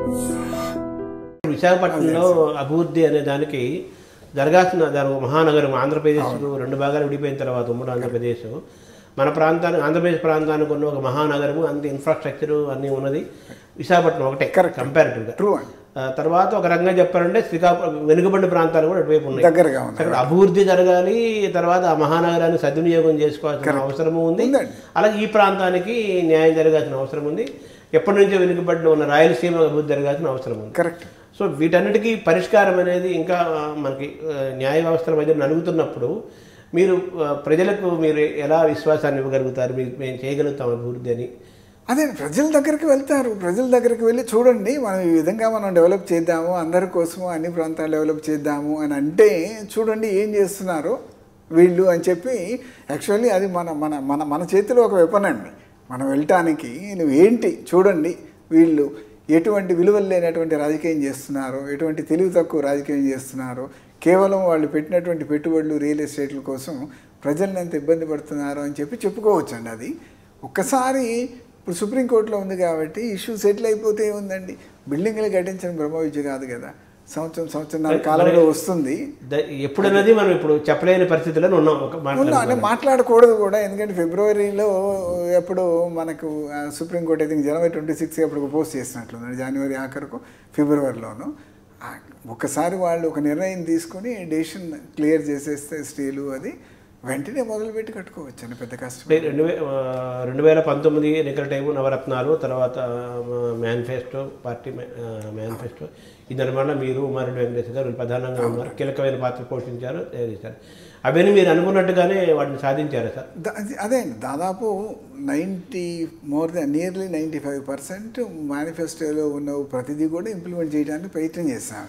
విశాఖపట్నంలో అభివృద్ధి అనే దానికి జరగాల్సిన దాని ఒక మహానగరం ఆంధ్రప్రదేశ్ రెండు భాగాలు విడిపోయిన తర్వాత ఉమ్మడి ఆంధ్రప్రదేశ్ మన ప్రాంతానికి ఆంధ్రప్రదేశ్ ప్రాంతానికి ఉన్న ఒక మహానగరము అంత ఇన్ఫ్రాస్ట్రక్చర్ అన్నీ ఉన్నది విశాఖపట్నం ఒకటే కంపారిటివ్గా ట్రూ అండి తర్వాత ఒక రకంగా చెప్పాలంటే శ్రీకాకుళం వెనుకబడిన ప్రాంతాలు కూడా అటువైపు ఉన్నాయి దగ్గరగా ఉంది అక్కడ అభివృద్ధి జరగాలి తర్వాత ఆ మహానగరాన్ని సద్వినియోగం చేసుకోవాల్సిన అవసరము ఉంది ఉందండి. అలాగే ఈ ప్రాంతానికి న్యాయం జరగాల్సిన అవసరం ఉంది ఎప్పటి నుంచో వెనుకబడిన ఉన్న రాయలసీమ అభివృద్ధి జరగాల్సిన అవసరం ఉంది కరెక్ట్ సో వీటన్నిటికీ పరిష్కారం అనేది ఇంకా ఆ, మనకి ఆ, న్యాయ వ్యవస్థల మధ్య నలుగుతున్నప్పుడు మీరు ఆ, ప్రజలకు మీరు ఎలా విశ్వాసాన్ని ఇవ్వగలుగుతారు మీరు మేము చేయగలుగుతాం అభివృద్ధి అని అదే ప్రజల దగ్గరికి వెళ్తారు ప్రజల దగ్గరికి వెళ్ళి చూడండి మనం ఈ విధంగా మనం డెవలప్ చేద్దాము అందరి కోసము అన్ని ప్రాంతాలు డెవలప్ చేద్దాము అని అంటే చూడండి ఏం చేస్తున్నారు వీళ్ళు అని చెప్పి యాక్చువల్లీ అది మన మన మన మన చేతిలో ఒక వెపన్ అండి మనం వెళ్ళటానికి నువ్వు ఏంటి చూడండి వీళ్ళు ఎటువంటి విలువలు లేనటువంటి రాజకీయం చేస్తున్నారు ఎటువంటి తెలివి తక్కువ రాజకీయం చేస్తున్నారు కేవలం వాళ్ళు పెట్టినటువంటి పెట్టుబడులు రియల్ ఎస్టేట్ల కోసం ప్రజల్ని ఎంత ఇబ్బంది పడుతున్నారు అని చెప్పి చెప్పుకోవచ్చు అండి అది ఒక్కసారి ఇప్పుడు సుప్రీంకోర్టులో ఉంది కాబట్టి ఇష్యూ సెటిల్ అయిపోతే ఏముందండి బిల్డింగ్లు కట్టించడం బ్రహ్మ విద్య కాదు కదా సంవత్సరం సంవత్సరం కాలంలో వస్తుంది ద- ఎప్పుడన్నది మనం ఇప్పుడు చెప్పలేని పరిస్థితుల్లో ఉన్నాం ఒక ఉన్నా మాట్లాడుకోవాలి. అంటే మాట్లాడకూడదు కూడా ఎందుకంటే ఫిబ్రవరిలో ఎప్పుడు మనకు ఆ, సుప్రీంకోర్టు అయితే జనవరి ట్వంటీ సిక్స్ ఎప్పుడు పోస్ట్ చేసినట్లుంది జనవరి ఆఖరుకు ఫిబ్రవరిలోను ఆ, ఒకసారి వాళ్ళు ఒక నిర్ణయం తీసుకొని డెసిషన్ క్లియర్ చేసేస్తే స్టీలు అది వెంటనే మొదలుపెట్టి కట్టుకోవచ్చు అని పెద్ద కష్టం అంటే రెండు వే ఆ, రెండు వేల పంతొమ్మిది ఎన్నికల టైము నవరత్నాలు తర్వాత మేనిఫెస్టో పార్టీ మేనిఫెస్టో ఈ నిర్మాణం మీరు ఉమారెడ్డి వెంకటేశ్వర గారు వీళ్ళు ప్రధానంగా ఉన్నారు కీలకమైన పాత్ర పోషించారు చేశారు అవన్నీ మీరు అనుకున్నట్టుగానే వాటిని సాధించారు సార్ ద- అది- అదే అండి దాదాపు ninety more then nearly ninety five percent మేనిఫెస్టోలో ఉన్న ప్రతిదీ కూడా ఇంప్లిమెంట్ చేయడానికి ప్రయత్నం చేశాం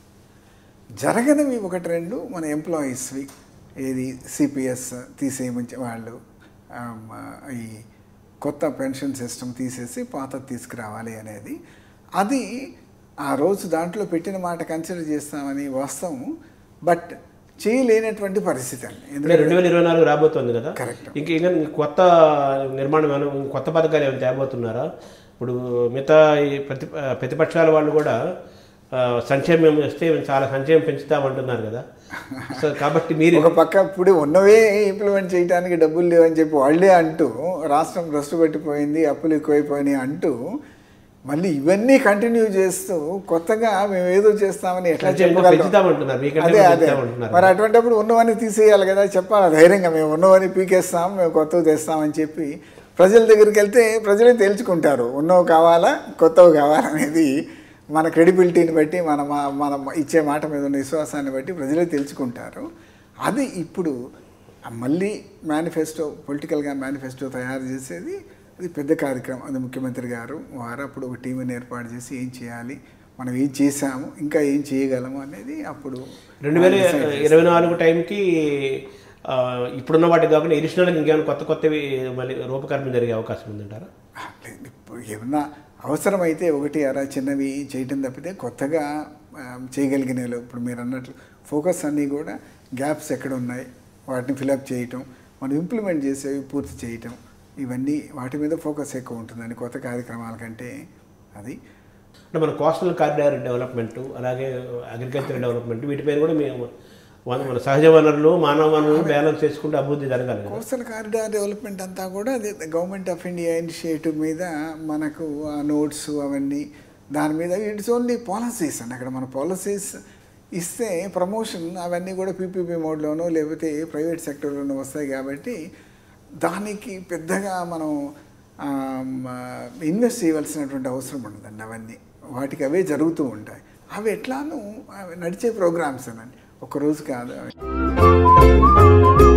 జరగనివి ఒకటి రెండు మన ఎంప్లాయీస్వి ఏది సిపిఎస్ తీసేయమని చె- వాళ్ళు ఆమ్, ఈ కొత్త పెన్షన్ సిస్టమ్ తీసేసి పాత తీసుకురావాలి అనేది అది ఆ రోజు దాంట్లో పెట్టిన మాట కన్సిడర్ చేస్తామని వాస్తవం బట్ చేయలేనటువంటి పరిస్థితి అండి అంటే ఎందుకంటే రెండు వేల ఇరవై నాలుగు రాబోతోంది కదా Correct. ఇంక ఇంకా కొత్త నిర్మాణం ఏమైనా కొత్త పథకాలు ఏమైనా తేబోతున్నారా ఇప్పుడు మిగతా ఈ ప్రతి ప్రతిపక్షాల వాళ్ళు కూడా ఆ, సంక్షేమం వస్తే మేము చాలా సంక్షేమం పెంచుతామంటున్నారు కదా సో కాబట్టి మీరు ఒక పక్క ఇప్పుడు ఉన్నవే ఇంప్లిమెంట్ చేయడానికి డబ్బులు లేవని చెప్పి వాళ్ళే అంటూ రాష్ట్రం భ్రష్టు పెట్టిపోయింది అప్పులు ఎక్కువైపోయినాయి అంటూ మళ్ళీ ఇవన్నీ కంటిన్యూ చేస్తూ కొత్తగా మేము ఏదో చేస్తామని ఎట్లా సంక్షేమం చెప్పగలం పెంచుతామంటున్నారు మీకంటే అదే కూడా అదే పెంచుతామంటున్నారు మరి అటువంటిప్పుడు ఉన్నవన్నీ తీసేయాలి కదా చెప్పాలి ధైర్యంగా మేము ఉన్నవన్నీ పీకేస్తాం మేము కొత్తవి తెస్తామని చెప్పి ప్రజల దగ్గరికి వెళ్తే ప్రజలే తేల్చుకుంటారు ఉన్నవి కావాలా కొత్తవి కావాలనేది మన క్రెడిబిలిటీని బట్టి మన మా- మన ఇచ్చే మాట మీద ఉన్న విశ్వాసాన్ని బట్టి ప్రజలే తెలుసుకుంటారు అది ఇప్పుడు మళ్ళీ మేనిఫెస్టో పొలిటికల్గా మేనిఫెస్టో తయారు చేసేది అది పెద్ద కార్యక్రమం అది ముఖ్యమంత్రి గారు వారు అప్పుడు ఒక టీంని ఏర్పాటు చేసి ఏం చేయాలి మనం ఏం చేశాము ఇంకా ఏం చేయగలము అనేది అప్పుడు రెండు వేల ఇరవై నాలుగు టైంకి ఆ, ఇప్పుడున్న వాటికి కాకుండా ఎడిషనల్గా ఇంకేమైనా కొత్త కొత్తవి మళ్ళీ రూపకల్పన జరిగే అవకాశం ఉందంటారా ఆ, లేదు. ఇప్పుడు ఏమన్నా అవసరమైతే ఒకటి అరా చిన్నవి చేయటం తప్పితే కొత్తగా ఆ, చేయగలిగిన ఇప్పుడు మీరు అన్నట్లు ఫోకస్ అన్నీ కూడా గ్యాప్స్ ఎక్కడ ఉన్నాయి వాటిని ఫిలప్ చేయటం మనం ఇంప్లిమెంట్ చేసేవి పూర్తి చేయటం ఇవన్నీ వాటి మీద ఫోకస్ ఎక్కువ ఉంటుందండి కొత్త కార్యక్రమాల కంటే అది అంటే మన కోస్టల్ కారిడార్ డెవలప్మెంట్ అలాగే అగ్రికల్చర్ డెవలప్మెంట్ వీటిపైన కూడా మేము మన మన సహజ వనరులు మానవ వనరులు బ్యాలెన్స్ చేసుకుంటూ అభివృద్ధి జరగాలి కదా. కోస్టల్ కారిడార్ డెవలప్మెంట్ అంతా కూడా అదే గవర్నమెంట్ ఆఫ్ ఇండియా ఇనిషియేటివ్ మీద మనకు ఆ నోట్స్ అవన్నీ దాని మీద ఇట్స్ ఓన్లీ పాలసీస్ అండి అక్కడ మన పాలసీస్ ఇస్తే ప్రమోషన్ అవన్నీ కూడా పీపీపీ మోడ్లోనో లేకపోతే ప్రైవేట్ సెక్టర్లోనో వస్తాయి కాబట్టి దానికి పెద్దగా మనం ఇన్వెస్ట్ చేయవలసినటువంటి అవసరం ఉండదండి అవన్నీ వాటికి అవే జరుగుతూ ఉంటాయి అవి ఎట్లానూ అవి నడిచే ప్రోగ్రామ్స్ అనండి ఒక రోజు కాదు అవి